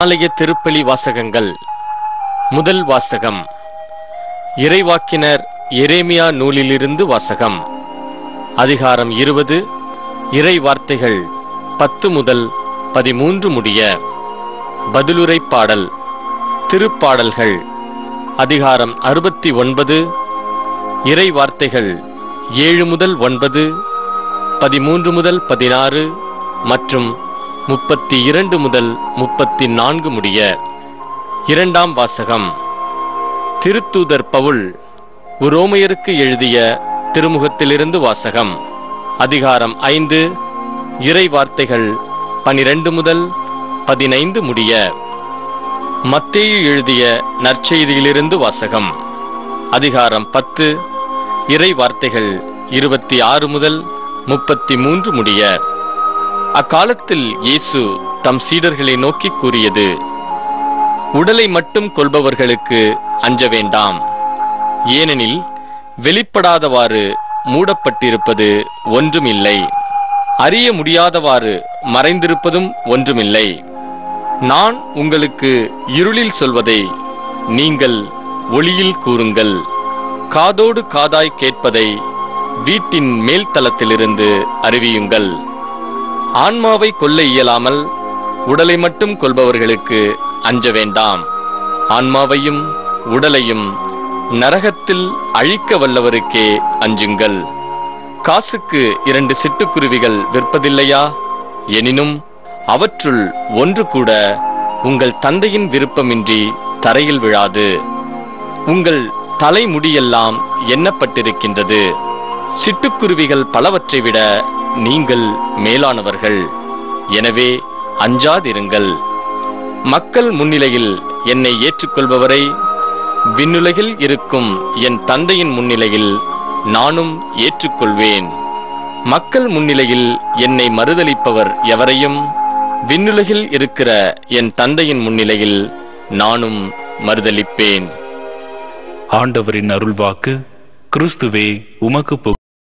ஆலய திருப்பலி வாசகங்கள் முதல் வாசகம் இறைவாக்கினர் எரேமியா நூலிலிருந்து வாசகம் அதிகாரம் இருபது இறை வார்த்தைகள் பத்து முதல் பதிமூன்று முடிய பதிலுரை பாடல் திருப்பாடல்கள் அதிகாரம் அறுபத்தி ஒன்பது இறை வார்த்தைகள் ஏழு முதல் ஒன்பது பதிமூன்று முதல் பதினாறு மற்றும் முப்பத்தி இரண்டு முதல் முப்பத்தி நான்கு முடிய இரண்டாம் வாசகம் திருத்தூதர் பவுல் உரோமையருக்கு எழுதிய திருமுகத்திலிருந்து வாசகம் அதிகாரம் ஐந்து இறை வார்த்தைகள் பனிரெண்டு முதல் பதினைந்து முடிய மத்தேயு எழுதிய நற்செய்தியிலிருந்து வாசகம் அதிகாரம் பத்து இறை வார்த்தைகள் இருபத்தி ஆறு முதல் முப்பத்தி மூன்று முடிய அக்காலத்தில் இயேசு தம் சீடர்களை நோக்கி கூறியது உடலை மட்டும் கொள்பவர்களுக்கு அஞ்ச வேண்டாம் ஏனெனில் வெளிப்படாதவாறு மூடப்பட்டிருப்பது ஒன்றுமில்லை அறிய முடியாதவாறு மறைந்திருப்பதும் ஒன்றுமில்லை நான் உங்களுக்கு இருளில் சொல்வதை நீங்கள் ஒளியில் கூறுங்கள் காதோடு காதாய் கேட்பதை வீட்டின் மேல் தளத்திலிருந்து அறிவியுங்கள் ஆன்மாவை கொல்ல இயலாமல் உடலை மட்டும் கொள்பவர்களுக்கு அஞ்ச வேண்டாம் ஆன்மாவையும் உடலையும் நரகத்தில் அழிக்க வல்லவருக்கே அஞ்சுங்கள் காசுக்கு இரண்டு சிட்டுக்குருவிகள் விற்பதில்லையா எனினும் அவற்றுள் ஒன்று கூட உங்கள் தந்தையின் விருப்பமின்றி தரையில் விழாது உங்கள் தலைமுடியெல்லாம் எண்ணப்பட்டிருக்கின்றது சிட்டுக்குருவிகள் பலவற்றை விட நீங்கள் மேலானவர்கள் எனவே அஞ்சாதிருங்கள் மக்கள் முன்னிலையில் என்னை ஏற்றுக்கொள்பவரை விண்ணுலகில் இருக்கும் என் தந்தையின் முன்னிலையில் நானும் ஏற்றுக்கொள்வேன் மக்கள் முன்னிலையில் என்னை மறுதலிப்பவர் எவரையும் விண்ணுலகில் இருக்கிற என் தந்தையின் முன்னிலையில் நானும் மறுதலிப்பேன் ஆண்டவரின் அருள்வாக்கு கிறிஸ்துவே உமக்கு புகழ்